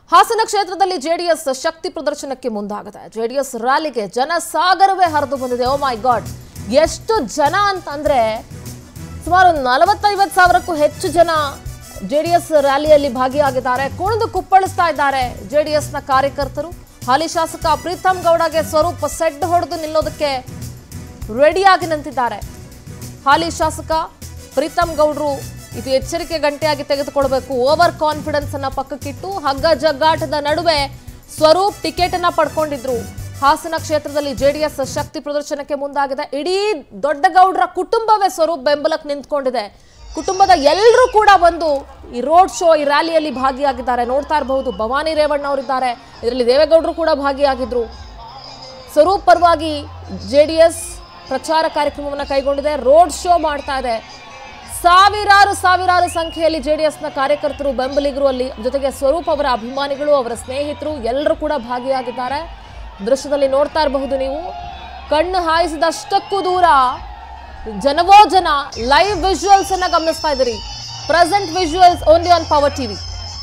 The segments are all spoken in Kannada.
ಹಾಸನ ಕ್ಷೇತ್ರದಲ್ಲಿ ಜೆಡಿಎಸ್ ಶಕ್ತಿ ಪ್ರದರ್ಶನಕ್ಕೆ ಮುಂದಾಗಿದೆ ಜೆಡಿಎಸ್ ರ್ಯಾಲಿಗೆ ಜನಸಾಗರವೇ ಹರಿದು ಬಂದಿದೆ ಓ ಮೈ ಗಾಡ್ ಎಷ್ಟು ಜನ ಅಂತಂದ್ರೆ ಸುಮಾರು ನಲವತ್ತೈವತ್ತು ಸಾವಿರಕ್ಕೂ ಹೆಚ್ಚು ಜನ ಜೆಡಿಎಸ್ ರ್ಯಾಲಿಯಲ್ಲಿ ಭಾಗಿಯಾಗಿದ್ದಾರೆ ಕುಣಿದು ಕುಪ್ಪಳಿಸ್ತಾ ಇದ್ದಾರೆ ಜೆಡಿಎಸ್ನ ಕಾರ್ಯಕರ್ತರು ಹಾಲಿ ಶಾಸಕ ಪ್ರೀತಮ್ ಗೌಡಗೆ ಸ್ವರೂಪ ಸೆಡ್ ಹೊಡೆದು ನಿಲ್ಲೋದಕ್ಕೆ ರೆಡಿಯಾಗಿ ನಿಂತಿದ್ದಾರೆ ಹಾಲಿ ಶಾಸಕ ಪ್ರೀತಮ್ ಗೌಡ್ರು ಇದು ಎಚ್ಚರಿಕೆ ಗಂಟೆಯಾಗಿ ತೆಗೆದುಕೊಳ್ಬೇಕು ಓವರ್ ಕಾನ್ಫಿಡೆನ್ಸ್ ಅನ್ನ ಪಕ್ಕಕ್ಕಿಟ್ಟು ಹಗ್ಗ ಜಗ್ಗಾಟದ ನಡುವೆ ಸ್ವರೂಪ್ ಟಿಕೆಟ್ ಅನ್ನ ಪಡ್ಕೊಂಡಿದ್ರು ಹಾಸನ ಕ್ಷೇತ್ರದಲ್ಲಿ ಜೆಡಿಎಸ್ ಶಕ್ತಿ ಪ್ರದರ್ಶನಕ್ಕೆ ಮುಂದಾಗಿದೆ ಇಡೀ ದೊಡ್ಡಗೌಡರ ಕುಟುಂಬವೇ ಸ್ವರೂಪ್ ಬೆಂಬಲಕ್ಕೆ ನಿಂತ್ಕೊಂಡಿದೆ ಕುಟುಂಬದ ಎಲ್ಲರೂ ಕೂಡ ಬಂದು ಈ ರೋಡ್ ಶೋ ಈ ರ್ಯಾಲಿಯಲ್ಲಿ ಭಾಗಿಯಾಗಿದ್ದಾರೆ ನೋಡ್ತಾ ಇರಬಹುದು ಭವಾನಿ ರೇವಣ್ಣ ಅವರಿದ್ದಾರೆ ಇದರಲ್ಲಿ ದೇವೇಗೌಡರು ಕೂಡ ಭಾಗಿಯಾಗಿದ್ರು ಸ್ವರೂಪ್ ಪರವಾಗಿ ಜೆಡಿಎಸ್ ಪ್ರಚಾರ ಕಾರ್ಯಕ್ರಮವನ್ನು ಕೈಗೊಂಡಿದೆ ರೋಡ್ ಶೋ ಮಾಡ್ತಾ ಇದೆ ಸಾವಿರಾರು ಸಾವಿರಾರು ಸಂಖ್ಯೆಯಲ್ಲಿ ಜೆಡಿಎಸ್ನ ಕಾರ್ಯಕರ್ತರು ಬೆಂಬಲಿಗರು ಅಲ್ಲಿ ಜೊತೆಗೆ ಸ್ವರೂಪ್ ಅವರ ಅಭಿಮಾನಿಗಳು ಅವರ ಸ್ನೇಹಿತರು ಎಲ್ಲರೂ ಕೂಡ ಭಾಗಿಯಾಗಿದ್ದಾರೆ ದೃಶ್ಯದಲ್ಲಿ ನೋಡ್ತಾ ಇರಬಹುದು ನೀವು ಕಣ್ಣು ಹಾಯಿಸಿದಷ್ಟಕ್ಕೂ ದೂರ ಜನವೋ ಜನ ಲೈವ್ ವಿಜುವಲ್ಸ್ ಅನ್ನ ಗಮನಿಸ್ತಾ ಇದ್ದೀರಿ present visuals only on Power TV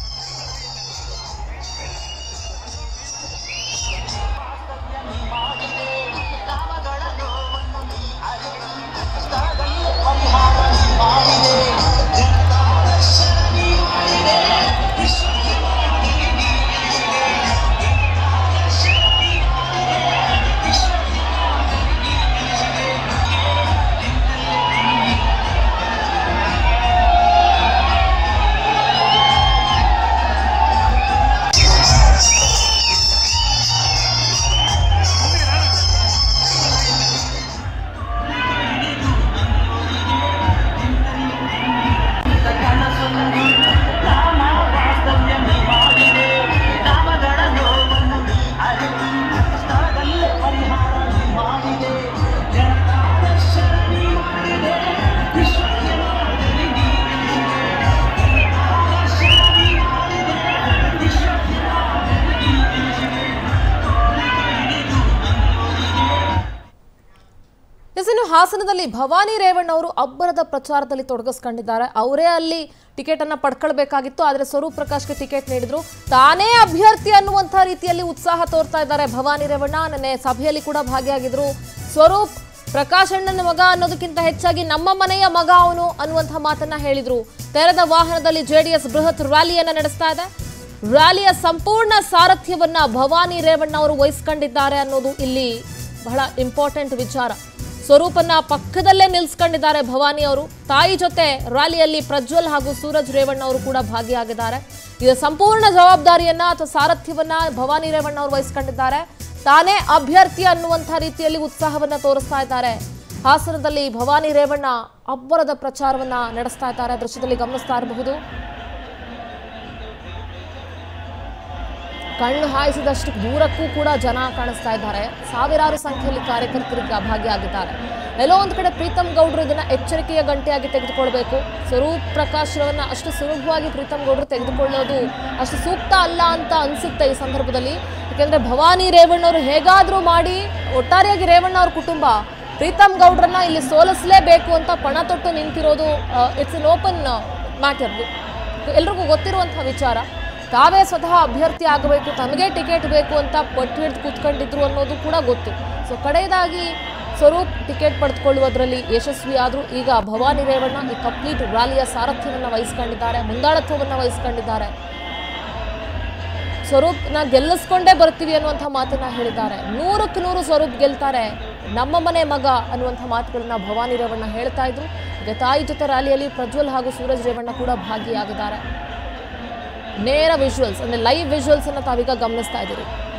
yes ಇನ್ನು ಹಾಸನದಲ್ಲಿ ಭವಾನಿ ರೇವಣ್ಣ ಅವರು ಅಬ್ಬರದ ಪ್ರಚಾರದಲ್ಲಿ ತೊಡಗಿಸ್ಕೊಂಡಿದ್ದಾರೆ ಅವರೇ ಅಲ್ಲಿ ಟಿಕೆಟ್ ಅನ್ನ ಪಡ್ಕೊಳ್ಬೇಕಾಗಿತ್ತು ಆದ್ರೆ ಸ್ವರೂಪ್ ಪ್ರಕಾಶ್ಗೆ ಟಿಕೆಟ್ ನೀಡಿದ್ರು ತಾನೇ ಅಭ್ಯರ್ಥಿ ಅನ್ನುವಂಥ ರೀತಿಯಲ್ಲಿ ಉತ್ಸಾಹ ತೋರ್ತಾ ಇದ್ದಾರೆ ಭವಾನಿ ರೇವಣ್ಣ ನೆನ್ನೆ ಸಭೆಯಲ್ಲಿ ಕೂಡ ಭಾಗಿಯಾಗಿದ್ರು ಸ್ವರೂಪ್ ಪ್ರಕಾಶ್ ಅಣ್ಣನ ಮಗ ಅನ್ನೋದಕ್ಕಿಂತ ಹೆಚ್ಚಾಗಿ ನಮ್ಮ ಮನೆಯ ಮಗ ಅವನು ಅನ್ನುವಂಥ ಮಾತನ್ನ ಹೇಳಿದ್ರು ತೆರೆದ ವಾಹನದಲ್ಲಿ ಜೆಡಿಎಸ್ ಬೃಹತ್ ರ್ಯಾಲಿಯನ್ನ ನಡೆಸ್ತಾ ಇದೆ ರ್ಯಾಲಿಯ ಸಂಪೂರ್ಣ ಸಾರಥ್ಯವನ್ನ ಭವಾನಿ ರೇವಣ್ಣ ಅವರು ವಹಿಸ್ಕೊಂಡಿದ್ದಾರೆ ಅನ್ನೋದು ಇಲ್ಲಿ ಬಹಳ ಇಂಪಾರ್ಟೆಂಟ್ ವಿಚಾರ ಸ್ವರೂಪನ್ನ ಪಕ್ಕದಲ್ಲೇ ನಿಲ್ಸ್ಕೊಂಡಿದ್ದಾರೆ ಭವಾನಿ ಅವರು ತಾಯಿ ಜೊತೆ ರ್ಯಾಲಿಯಲ್ಲಿ ಪ್ರಜ್ವಲ್ ಹಾಗೂ ಸೂರಜ್ ರೇವಣ್ಣ ಅವರು ಕೂಡ ಭಾಗಿಯಾಗಿದ್ದಾರೆ ಇದರ ಸಂಪೂರ್ಣ ಜವಾಬ್ದಾರಿಯನ್ನ ಅಥವಾ ಸಾರಥ್ಯವನ್ನ ಭವಾನಿ ರೇವಣ್ಣ ಅವರು ವಹಿಸ್ಕೊಂಡಿದ್ದಾರೆ ತಾನೇ ಅಭ್ಯರ್ಥಿ ಅನ್ನುವಂಥ ರೀತಿಯಲ್ಲಿ ಉತ್ಸಾಹವನ್ನ ತೋರಿಸ್ತಾ ಇದ್ದಾರೆ ಹಾಸನದಲ್ಲಿ ಭವಾನಿ ರೇವಣ್ಣ ಅಬ್ಬರದ ಪ್ರಚಾರವನ್ನ ನಡೆಸ್ತಾ ಇದ್ದಾರೆ ದೃಶ್ಯದಲ್ಲಿ ಗಮನಿಸ್ತಾ ಇರಬಹುದು ಕಣ್ಣು ಹಾಯಿಸಿದಷ್ಟು ದೂರಕ್ಕೂ ಕೂಡ ಜನ ಕಾಣಿಸ್ತಾ ಇದ್ದಾರೆ ಸಾವಿರಾರು ಸಂಖ್ಯೆಯಲ್ಲಿ ಕಾರ್ಯಕರ್ತರಿಗೆ ಭಾಗಿಯಾಗಿದ್ದಾರೆ ಎಲ್ಲೋ ಒಂದು ಕಡೆ ಪ್ರೀತಮ್ ಗೌಡ್ರು ಇದನ್ನ ಎಚ್ಚರಿಕೆಯ ಗಂಟೆಯಾಗಿ ತೆಗೆದುಕೊಳ್ಬೇಕು ಸ್ವರೂಪ್ ಪ್ರಕಾಶ್ ರವನ್ನ ಅಷ್ಟು ಸುಲಭವಾಗಿ ಪ್ರೀತಮ್ ಗೌಡ್ರು ತೆಗೆದುಕೊಳ್ಳೋದು ಅಷ್ಟು ಸೂಕ್ತ ಅಲ್ಲ ಅಂತ ಅನ್ಸುತ್ತೆ ಈ ಸಂದರ್ಭದಲ್ಲಿ ಯಾಕೆಂದ್ರೆ ಭವಾನಿ ರೇವಣ್ಣವರು ಹೇಗಾದ್ರೂ ಮಾಡಿ ಒಟ್ಟಾರೆಯಾಗಿ ರೇವಣ್ಣ ಅವ್ರ ಕುಟುಂಬ ಪ್ರೀತಮ್ ಗೌಡ್ರನ್ನ ಇಲ್ಲಿ ಸೋಲಿಸಲೇಬೇಕು ಅಂತ ಪಣ ತೊಟ್ಟು ನಿಂತಿರೋದು ಇಟ್ಸ್ ಅನ್ ಓಪನ್ ಮ್ಯಾಟರ್ ಎಲ್ರಿಗೂ ಗೊತ್ತಿರುವಂತಹ ವಿಚಾರ ತಾವೇ ಸ್ವತಃ ಅಭ್ಯರ್ಥಿ ಆಗಬೇಕು ತನಗೆ ಟಿಕೆಟ್ ಬೇಕು ಅಂತ ಪಟ್ಟು ಹಿಡಿದು ಕೂತ್ಕೊಂಡಿದ್ರು ಅನ್ನೋದು ಕೂಡ ಗೊತ್ತು ಸೊ ಕಡೆಯದಾಗಿ ಸ್ವರೂಪ್ ಟಿಕೆಟ್ ಪಡೆದುಕೊಳ್ಳುವುದರಲ್ಲಿ ಯಶಸ್ವಿ ಆದರೂ ಈಗ ಭವಾನಿ ರೇವಣ್ಣ ಈ ಕಂಪ್ಲೀಟ್ ರ್ಯಾಲಿಯ ಸಾರಥ್ಯವನ್ನು ವಹಿಸ್ಕೊಂಡಿದ್ದಾರೆ ಮುಂದಾಳತ್ವವನ್ನು ವಹಿಸ್ಕೊಂಡಿದ್ದಾರೆ ಸ್ವರೂಪ್ನ ಗೆಲ್ಲಿಸ್ಕೊಂಡೇ ಬರ್ತೀವಿ ಅನ್ನುವಂಥ ಮಾತನ್ನ ಹೇಳಿದ್ದಾರೆ ನೂರಕ್ಕೆ ನೂರು ಸ್ವರೂಪ್ ಗೆಲ್ತಾರೆ ನಮ್ಮ ಮನೆ ಮಗ ಅನ್ನುವಂಥ ಮಾತುಗಳನ್ನ ಭವಾನಿ ರೇವಣ್ಣ ಹೇಳ್ತಾ ಇದ್ರು ಈಗ ತಾಯಿ ಜೊತೆ ರ್ಯಾಲಿಯಲ್ಲಿ ಪ್ರಜ್ವಲ್ ಹಾಗೂ ಸೂರಜ್ ರೇವಣ್ಣ ಕೂಡ ಭಾಗಿಯಾಗಿದ್ದಾರೆ ನೇರ ವಿಜುವಲ್ಸ್ ಅಂದ್ರೆ ಲೈವ್ ವಿಜುವಲ್ಸ್ ಅನ್ನ ತಾವೀಗ ಗಮನಿಸ್ತಾ ಇದ್ದೀರಿ